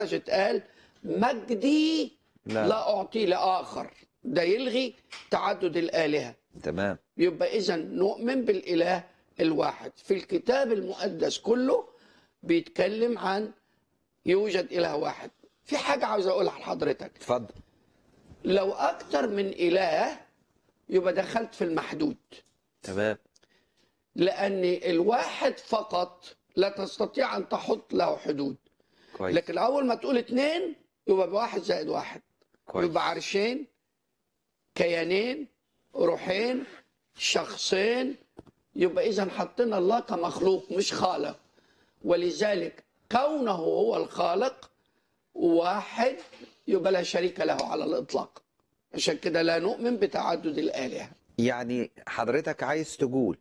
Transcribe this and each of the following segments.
قال مجدي لا. لا أعطي لآخر ده يلغي تعدد الآلهة تمام يبقى إذا نؤمن بالإله الواحد في الكتاب المقدس كله بيتكلم عن يوجد إله واحد في حاجة عاوز أقولها لحضرتك اتفضل لو أكتر من إله يبقى دخلت في المحدود تمام لأن الواحد فقط لا تستطيع أن تحط له حدود كويس لكن أول ما تقول اتنين يبقى بواحد زائد واحد كويس يبقى عرشين كيانين روحين شخصين يبقى اذا حطينا الله كمخلوق مش خالق ولذلك كونه هو الخالق واحد يبقى لا شريك له على الاطلاق عشان كده لا نؤمن بتعدد الالهه يعني حضرتك عايز تقول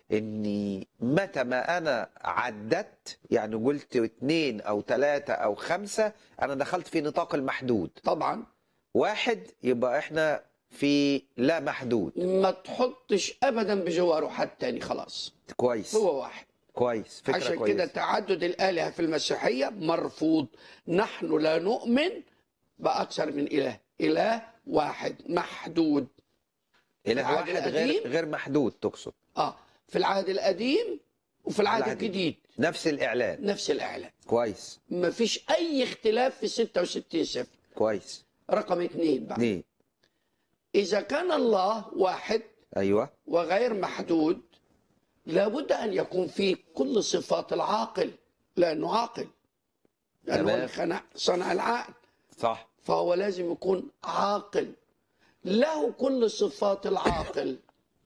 اني متى ما انا عدت يعني قلت اتنين او تلاتة او خمسة انا دخلت في نطاق المحدود طبعا واحد يبقى احنا في لا محدود ما تحطش ابدا بجواره حد تاني خلاص كويس هو واحد كويس فكرة عشان كويس كده تعدد الآلهة في المسيحية مرفوض نحن لا نؤمن بأكثر من إله إله واحد محدود اله العهد واحد غير القديم؟ غير محدود تقصد آه في العهد القديم وفي العهد العهد الجديد نفس الاعلان نفس الإعلان كويس ما فيش أي اختلاف في 66 سفر كويس رقم اثنين بقى اتنين إذا كان الله واحد ايوه وغير محدود لابد أن يكون فيه كل صفات العاقل لأنه عاقل لأنه هو تمام. اللي خلق- صنع العقل صح فهو لازم يكون عاقل له كل صفات العاقل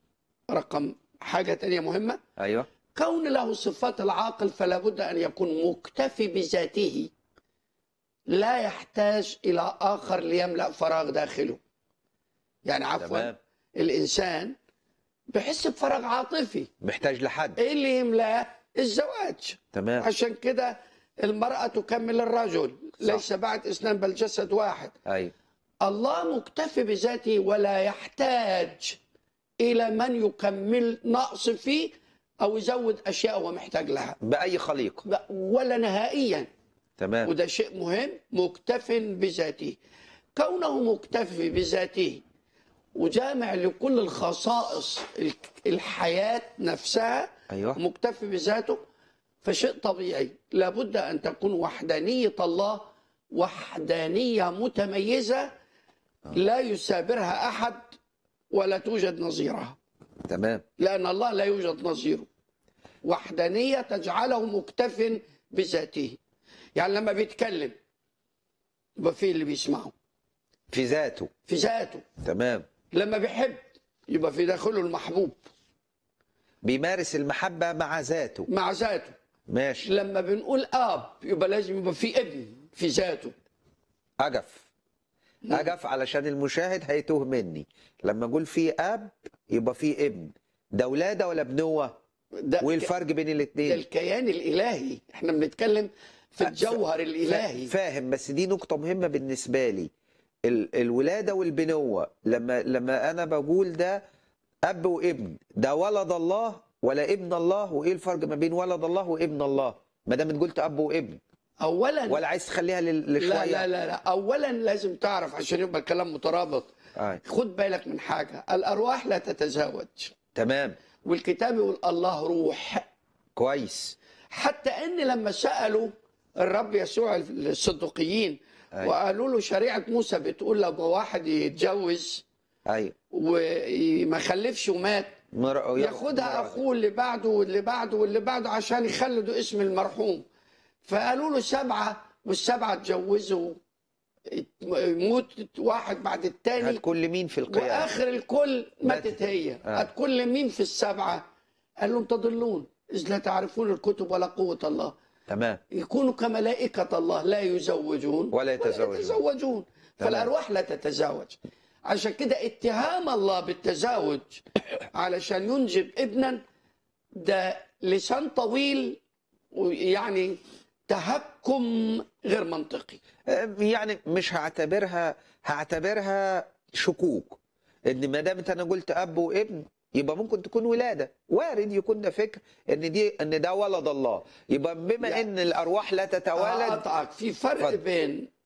رقم حاجة تانية مهمة ايوه كون له صفات العاقل فلا بد أن يكون مكتفي بذاته لا يحتاج إلى آخر ليملأ فراغ داخله يعني عفوا تمام الإنسان بيحس بفراغ عاطفي محتاج لحد إيه اللي يملاه الزواج تمام عشان كده المرأة تكمل الرجل صح. ليس بعد اثنان بل جسد واحد ايوه الله مكتفي بذاته ولا يحتاج إلى من يكمل نقص فيه أو يزود أشياء هو محتاج لها باي خليقه ب- ولا نهائيا تمام وده شيء مهم مكتف بذاته كونه مكتفي بذاته وجامع لكل الخصائص ال- الحياة نفسها ايوه مكتفي بذاته فشيء طبيعي لابد أن تكون وحدانية الله وحدانية متميزة لا يسابرها أحد ولا توجد نظيرها تمام لأن الله لا يوجد نظيره وحدانية تجعله مكتف بذاته يعني لما بيتكلم يبقى في اللي بيسمعه في ذاته في ذاته تمام لما بيحب يبقى في داخله المحبوب بيمارس المحبة مع ذاته مع ذاته ماشي لما بنقول اب يبقى لازم يبقى في ابن في ذاته أجف أجف علشان المشاهد هيتوه مني لما أقول في أب يبقى في ابن ده ولادة ولا بنوة ده وإيه الفرق بين ده الاتنين الكيان الالهي احنا بنتكلم في الجوهر الالهي فاهم بس دي نقطة مهمة بالنسبة لي ال الولادة والبنوة لما لما أنا بقول ده أب وابن ده ولد الله ولا ابن الله وإيه الفرق ما بين ولد الله وابن الله ما دام قلت أب وابن اولا ولا عايز تخليها لل- لا لشوية لا لا لا اولا لازم تعرف عشان يبقى الكلام مترابط آه. خد بالك من حاجه الارواح لا تتزاوج تمام والكتاب يقول الله روح كويس حتى ان لما سالوا الرب يسوع الصدقيين أيوة. وقالوا له شريعه موسى بتقول لما واحد يتجوز أيوه وما خلفش ومات مر... ياخدها مر- اخوه اللي بعده واللي بعده واللي بعده عشان يخلدوا اسم المرحوم فقالوا له سبعه والسبعه اتجوزوا يموت واحد بعد التاني هتكون لمين في القيامة واخر الكل ماتت ماتت. هي آه. هتكون لمين في السبعه قال لهم تضلون اذ لا تعرفون الكتب ولا قوه الله تمام يكونوا كملائكه الله لا يزوجون ولا يتزوجون. يتزوجون تمام. فالارواح لا تتزوج عشان كده اتهام الله بالتزاوج علشان ينجب ابنا ده لسان طويل ويعني تهكم غير منطقي يعني مش هعتبرها هعتبرها شكوك ان ما دامت انا قلت اب وابن يبقى ممكن تكون ولاده وارد يكون ده فكر ان دي ان ده ولد الله يبقى بما يعني- ان الارواح لا تتوالد أقطعك في فرق اتفضل. بين